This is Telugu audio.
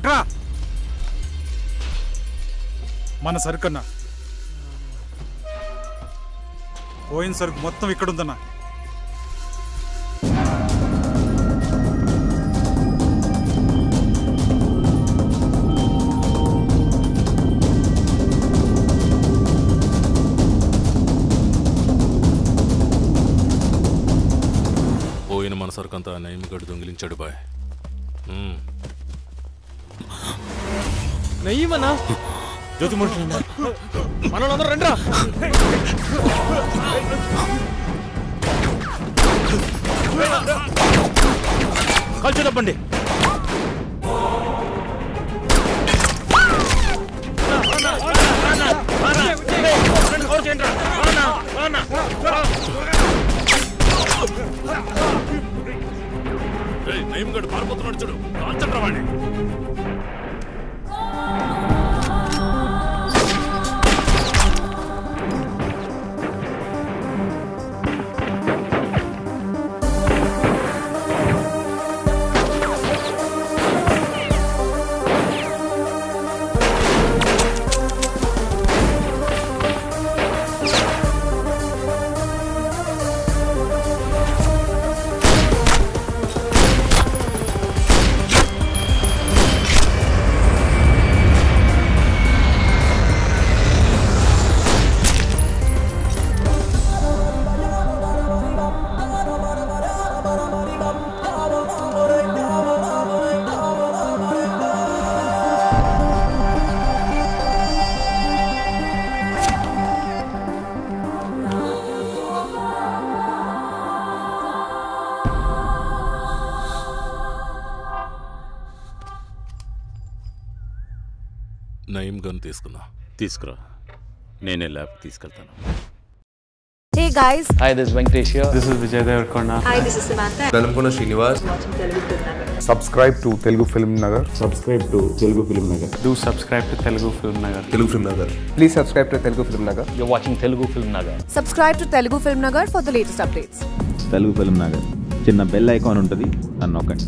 ఎట్రా మన సరుకన్నా పోయిన సరుకు మొత్తం ఇక్కడుందన్నా పోయిన మన సరుకంతా నయమిగడు దొంగిలించాడు బాయ్ మ్మ్. నయ్యమన్నా జ్యోతిమూర్తి మనోళ్ళందరూ రండిరా కాల్చు తప్పండి ఏయ్, నయమిగడు పారిపోతున్నాడు చూడు కాల్చండ్రా వాడిని నయం గన్ తీసుకున్నా తీసుకురా నేనే ల్యాబ్ తీసుకెళ్తాను Hey guys, Hi, this is Venkatesh here. This is Vijay Devarkonda. hi, this is Samantha. Velankonda Srinivas subscribe to Telugu film Nagar Do subscribe to Telugu Film Nagar. Telugu film Nagar please subscribe to Telugu film Nagar You're watching Telugu Film Nagar. Subscribe to Telugu Film Nagar for the latest updates. Telugu film Nagar చిన్న బెల్ ఐకాన్ ఉంటుంది నన్ను నొక్కండి